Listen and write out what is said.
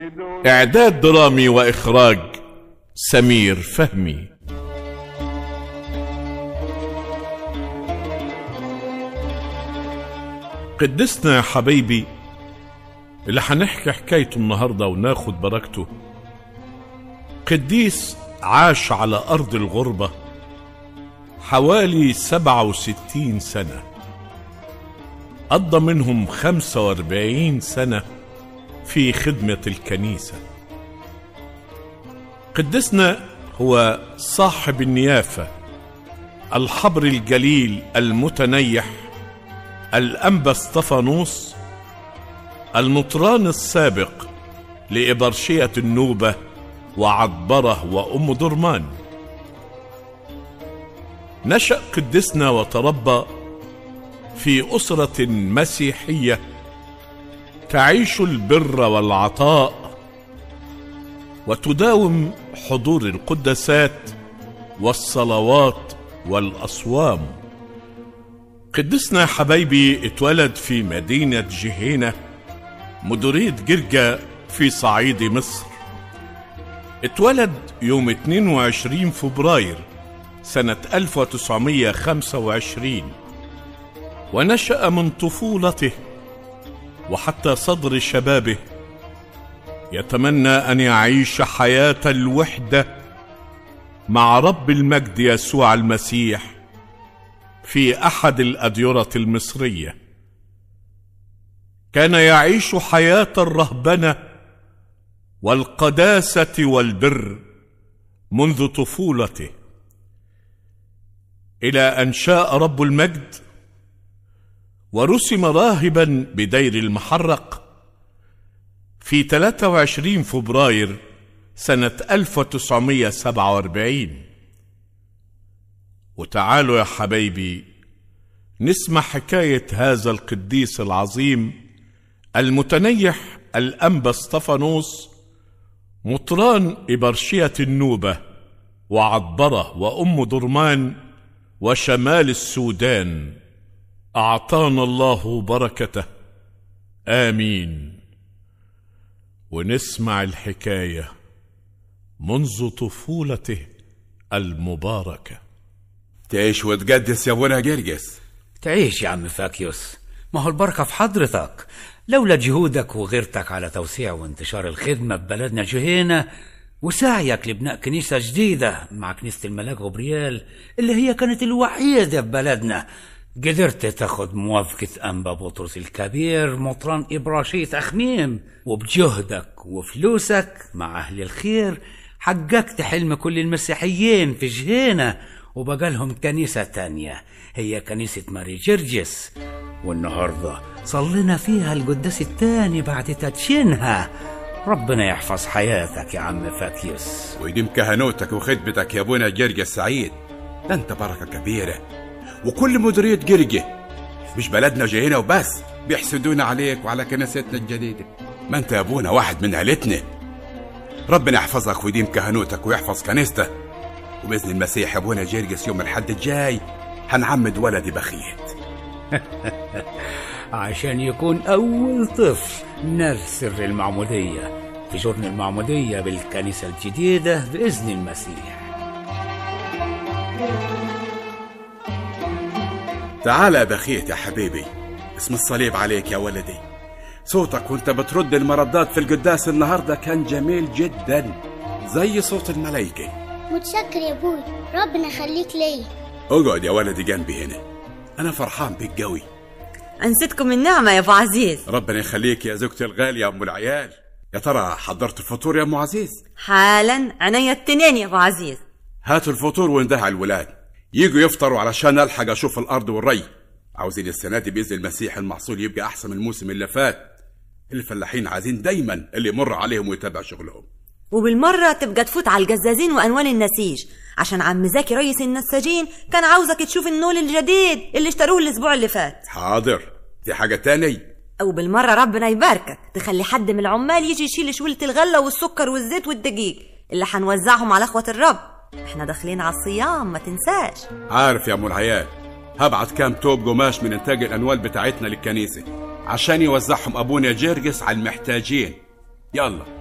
إعداد درامي وإخراج سمير فهمي قدسنا يا حبايبي اللي هنحكي حكايته النهارده وناخد بركته قديس عاش على أرض الغربة حوالي سبعة وستين سنة قضى منهم خمسة واربعين سنة في خدمة الكنيسة قدسنا هو صاحب النيافة الحبر الجليل المتنيح الأنبا اسطفانوس المطران السابق لإبرشية النوبة وعطبرة وأم درمان نشأ قدسنا وتربى في أسرة مسيحية تعيش البر والعطاء وتداوم حضور القدسات والصلوات والأصوام قدسنا حبايبي اتولد في مدينة جهينة مديرية جرجا في صعيد مصر اتولد يوم 22 فبراير سنة 1925 ونشأ من طفولته وحتى صدر شبابه يتمنى أن يعيش حياة الوحدة مع رب المجد يسوع المسيح في أحد الأديرة المصرية كان يعيش حياة الرهبنة والقداسة والبر منذ طفولته إلى أن شاء رب المجد ورسم راهبا بدير المحرق في 23 فبراير سنة 1947 وتعالوا يا حبايبي نسمع حكاية هذا القديس العظيم المتنيح الأنبا اسطفانوس مطران إبرشية النوبة وعطبرة وأم درمان وشمال السودان أعطانا الله بركته آمين ونسمع الحكاية منذ طفولته المباركة تعيش وتقدس يا ابونا جرجس تعيش يا عم فاكيوس ما هو البركة في حضرتك لولا جهودك وغيرتك على توسيع وانتشار الخدمة في بلدنا جهينة وسعيك لبناء كنيسة جديدة مع كنيسة الملاك غبريال اللي هي كانت الوحيدة في بلدنا قدرت تاخد موافقة أنبا بطرس الكبير مطران إبراشية أخميم وبجهدك وفلوسك مع أهل الخير حققت حلم كل المسيحيين في جهينة وبقى لهم كنيسة تانية هي كنيسة ماري جرجس والنهاردة صلينا فيها القداس التاني بعد تدشينها ربنا يحفظ حياتك يا عم فاكيوس ويديم كهنوتك وخدمتك يا ابونا جرجس سعيد ده انت بركة كبيرة وكل مديرية جرجة مش بلدنا جاينا وبس بيحسدونا عليك وعلى كنيستنا الجديدة ما انت يا ابونا واحد من عيلتنا ربنا يحفظك ويديم كهنوتك ويحفظ كنيسته وبإذن المسيح يا ابونا جرجس يوم الحد الجاي هنعمد ولدي بخيت عشان يكون أول طفل نال سر المعمودية في جرن المعمودية بالكنيسة الجديدة بإذن المسيح تعال يا بخيت يا حبيبي اسم الصليب عليك يا ولدي صوتك وانت بترد المردات في القداس النهارده كان جميل جدا زي صوت الملايكة متشكر يا ابوي ربنا يخليك ليا اقعد يا ولدي جنبي هنا انا فرحان بيك قوي أنستكم النعمة يا أبو عزيز ربنا يخليك يا زوجتي الغالية يا ام العيال يا ترى حضرت الفطور يا ام عزيز حالا عينيا التنين يا أبو عزيز هاتوا الفطور وندهى الولاد يجوا يفطروا علشان الحق اشوف الارض والري عاوزين السنه دي باذن المسيح المحصول يبقى احسن من الموسم اللي فات الفلاحين عايزين دايما اللي يمر عليهم ويتابع شغلهم وبالمرة تبقى تفوت على الجزازين وأنوال النسيج عشان عم زكي رئيس النساجين كان عاوزك تشوف النول الجديد اللي اشتروه الأسبوع اللي فات حاضر دي حاجه تاني أو بالمرة ربنا يباركك تخلي حد من العمال يجي يشيل شويلة الغلة والسكر والزيت والدقيق اللي حنوزعهم على اخوة الرب احنا داخلين على الصيام ما تنساش عارف يا ام العيال هبعت كام توب قماش من انتاج الانوال بتاعتنا للكنيسه عشان يوزعهم ابونا جرجس على المحتاجين يلا